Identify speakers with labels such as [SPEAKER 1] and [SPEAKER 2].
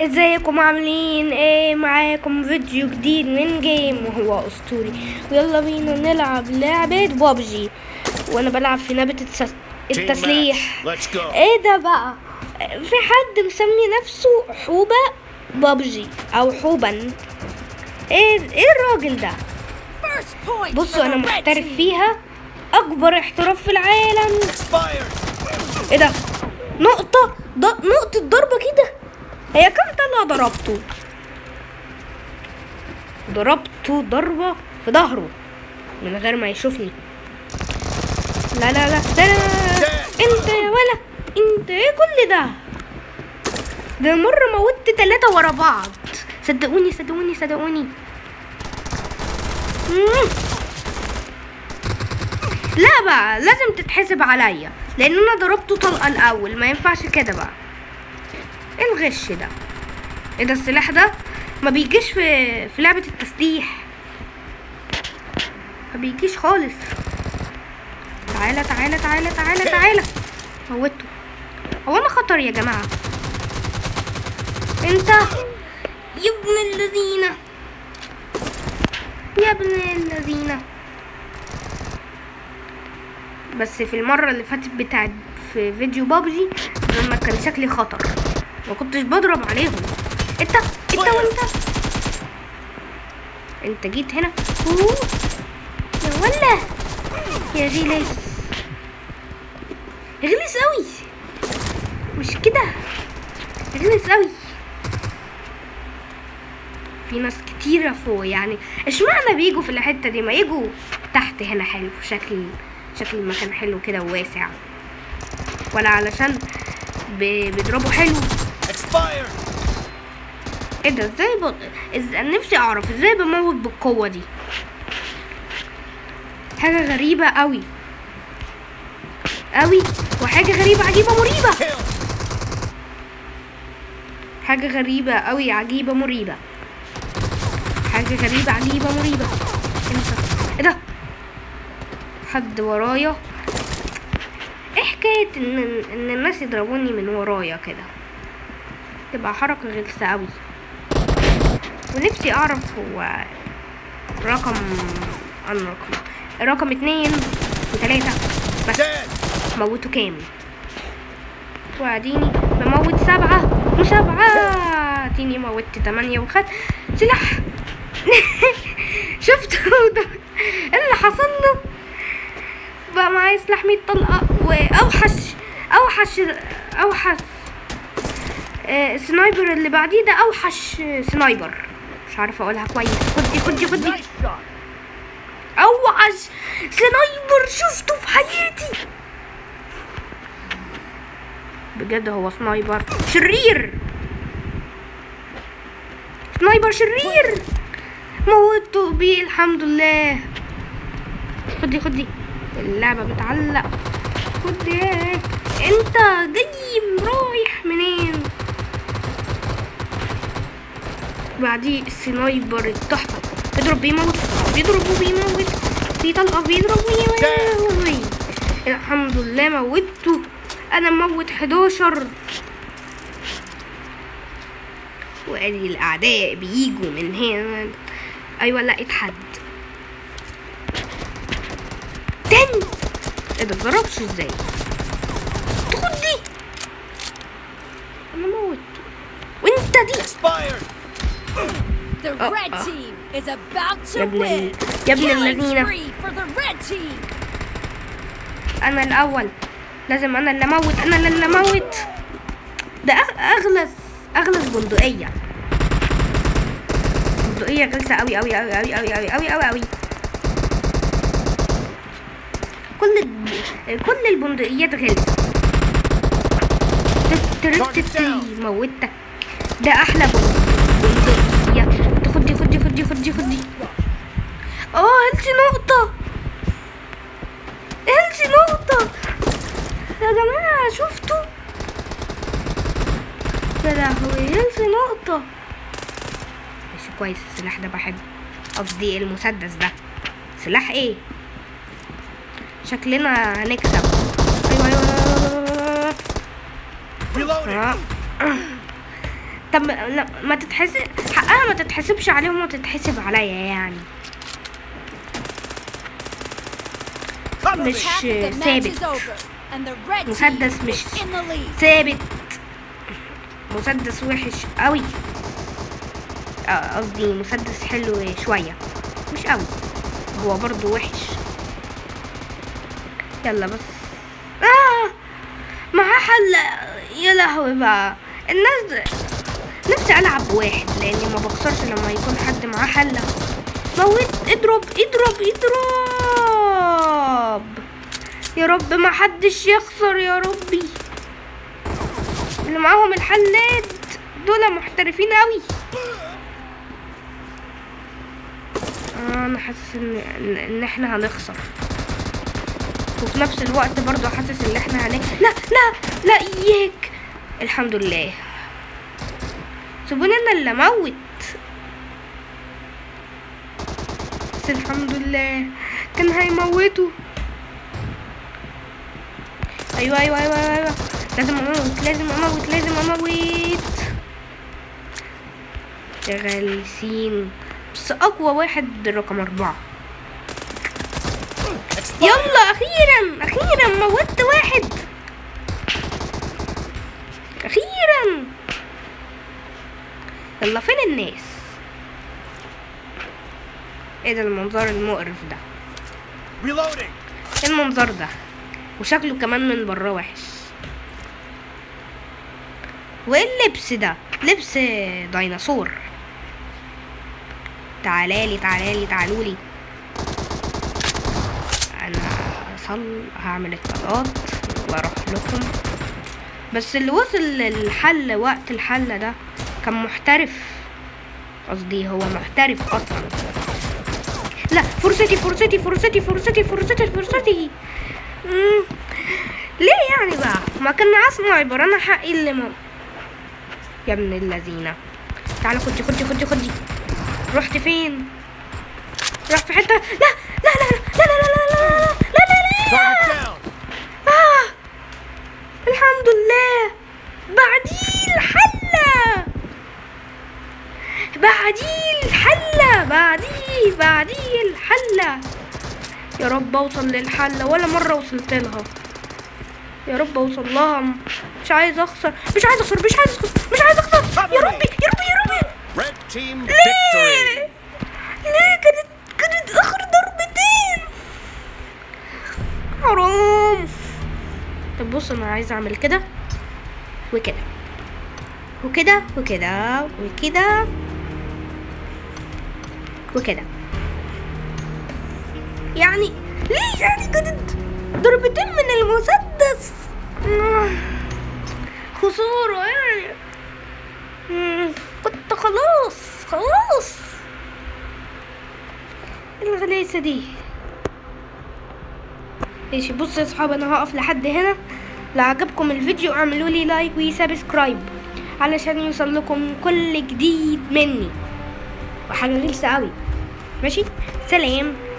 [SPEAKER 1] ازيكم عاملين ايه معاكم فيديو جديد من جيم وهو اسطوري ويلا بينا نلعب لعبة بابجي وانا بلعب في لعبة التس... التسليح
[SPEAKER 2] Let's go.
[SPEAKER 1] ايه ده بقى في حد مسمي نفسه حوبة بابجي او حوبا ايه ايه الراجل ده
[SPEAKER 3] First point
[SPEAKER 1] بصوا
[SPEAKER 3] for
[SPEAKER 1] انا
[SPEAKER 3] the red
[SPEAKER 1] محترف
[SPEAKER 3] team.
[SPEAKER 1] فيها اكبر احتراف في العالم
[SPEAKER 2] Expired.
[SPEAKER 1] ايه ده نقطة ض... نقطة ضربة كده هي كم طلع ضربته ضربته ضربة في ظهره من غير ما يشوفني لا لا لا ده انت يا ولا انت ايه كل ده ده مرة موتت تلاتة ورا بعض صدقوني صدقوني صدقوني مم. لا بقى لازم تتحسب عليا لان انا ضربته طلقه الاول ما ينفعش كده بقى ايه الغش ده ايه ده السلاح ده ما بيجيش في في لعبه التسليح ما بيجيش خالص تعالى تعالى تعالى تعالى تعالى موته هو انا خطر يا جماعه انت يا ابن الذين يا ابن الذين بس في المرة اللي فاتت بتاعت في فيديو بابجي لما كان شكلي خطر ما كنتش بضرب عليهم انت انت وانت انت جيت هنا أوه. يا ولا يا غلس غلس قوي مش كده غلس قوي في ناس كتيرة فوق يعني اشمعنى بيجوا في الحتة دي ما يجوا تحت هنا حلو شكل شكل المكان حلو كده وواسع ولا علشان ب- بيضربوا حلو
[SPEAKER 2] Expired.
[SPEAKER 1] ايه ده ازاي ب... إز... نفسي اعرف ازاي بموت بالقوة دي حاجة غريبة قوي قوي وحاجة غريبة عجيبة مريبة
[SPEAKER 2] Kill.
[SPEAKER 1] حاجة غريبة قوي عجيبة مريبة حاجة غريبة عجيبة مريبة انت ايه ده حد ورايا ايه حكاية ان ان الناس يضربوني من ورايا كده تبقى حركة غلسة قوي ونفسي اعرف هو رقم انا رقم رقم اتنين وتلاتة بس
[SPEAKER 2] Dead.
[SPEAKER 1] موتوا كام واديني بموت سبعة وسبعة اديني موت تمانية وخد سلاح شفتوا ده إيه اللي حصل له بقى معايا سلاح 100 طلقة واوحش اوحش اوحش آه، السنايبر اللي بعديه ده اوحش سنايبر مش عارفة اقولها كويس خدي خدي خدي
[SPEAKER 2] Nice shot.
[SPEAKER 1] اوحش سنايبر شفته في حياتي بجد هو سنايبر شرير سنايبر شرير موته بيه الحمد لله خدي خدي اللعبة بتعلق خدي انت جاي رايح منين بعديه السنايبر التحفة بيضرب بيموت بيضرب وبيموت في طلقة بيضرب ويموت الحمد لله موتته انا موت 11 وادي الاعداء بيجوا من هنا ايوه لقيت حد تاني ايه ده مجربش ازاي تاخد دي انا موتته وانت دي
[SPEAKER 2] Expired.
[SPEAKER 3] The
[SPEAKER 1] Oh,
[SPEAKER 3] red
[SPEAKER 1] oh.
[SPEAKER 3] team is about to
[SPEAKER 1] يا ابن
[SPEAKER 3] win.
[SPEAKER 1] ال- يا ابن
[SPEAKER 3] Killing
[SPEAKER 1] الذين.
[SPEAKER 3] spree for the red team.
[SPEAKER 1] انا الاول لازم انا اللي اموت انا اللي اموت ده أغ- اغلس اغلس بندقيه بندقيه غلسه قوي قوي قوي قوي قوي قوي قوي قوي قوي كل الب- كل البندقيات غلسه تت- تت- تت- موتك ده احلى بند- بندقيه خدي خدي خدي خدي خدي اه هلتي نقطه هلتي نقطه يا جماعة شفتوا يا لهوي هلتي نقطة مش كويس السلاح ده بحبه قصدي المسدس ده سلاح ايه شكلنا هنكسب ايوه ايوه, أيوة, أيوة, أيوة.
[SPEAKER 2] Reloading.
[SPEAKER 1] آه. طب لا ما تتحسب حقها ما تتحسبش عليهم وتتحسب عليا يعني
[SPEAKER 2] Cover me.
[SPEAKER 1] مش
[SPEAKER 3] Half of the match
[SPEAKER 1] ثابت
[SPEAKER 3] is over, and the red
[SPEAKER 1] مسدس
[SPEAKER 3] team
[SPEAKER 1] مش
[SPEAKER 3] is in the lead.
[SPEAKER 1] ثابت مسدس وحش قوي آه، قصدي مسدس حلو شوية مش قوي هو برضو وحش يلا بس آه معاه حل يا لهوي بقى الناس د- نفسي العب بواحد لاني ما بخسرش لما يكون حد معاه حلة موت اضرب اضرب اضرب يا رب ما حدش يخسر يا ربي اللي معاهم الحلات دول محترفين قوي آه انا حاسس ان ان إن احنا هنخسر وفي نفس الوقت برضو حاسس ان احنا هن لا لا لا اياك الحمد لله سيبوني انا اللي اموت بس الحمد لله كان هيموتوا ايوه ايوه ايوه ايوه لازم اموت لازم اموت لازم اموت غلسين بس اقوى واحد رقم اربعة
[SPEAKER 2] Expired.
[SPEAKER 1] يلا اخيرا اخيرا موتت واحد اخيرا يلا فين الناس ايه ده المنظر المقرف ده
[SPEAKER 2] Reloading.
[SPEAKER 1] ايه المنظر ده وشكله كمان من بره وحش وايه اللبس ده لبس ديناصور تعالالي تعالالي تعالولي انا صل هعمل الطلقات واروح لكم بس اللي وصل للحل وقت الحل ده كان محترف قصدي هو محترف اصلا لا فرصتي فرصتي فرصتي فرصتي فرصتي فرصتي مم. ليه يعني بقى ما كان معاه سنايبر انا حقي اللي مو يا ابن اللذينة تعالى خدي خدي خدي خدي رحت فين راح في حتة لا لا لا لا لا لا لا لا لا لا لا
[SPEAKER 2] Target
[SPEAKER 1] لا
[SPEAKER 2] down.
[SPEAKER 1] آه. الحمد لله بعديه الحلة بعديه الحلة بعديه بعديه الحلة يا رب اوصل للحلة ولا مرة وصلت لها يا رب اوصل لها مش عايز اخسر مش عايز اخسر مش عايز اخسر مش عايز اخسر يا ربي يا ربي يا ربي
[SPEAKER 2] Red team
[SPEAKER 1] ليه
[SPEAKER 2] victory.
[SPEAKER 1] ليه كانت كانت اخر ضربتين حرام طب بص انا عايز اعمل كده وكده وكده وكده وكده وكده يعني ليه يعني كانت ضربتين من المسدس آه، خسارة يعني مم، كنت خلاص خلاص الغلاسة دي ماشي بصوا يا صحاب انا هقف لحد هنا لو عجبكم الفيديو اعملوا لي لايك وسبسكرايب علشان يوصل لكم كل جديد مني وحاجة غلسة قوي ماشي سلام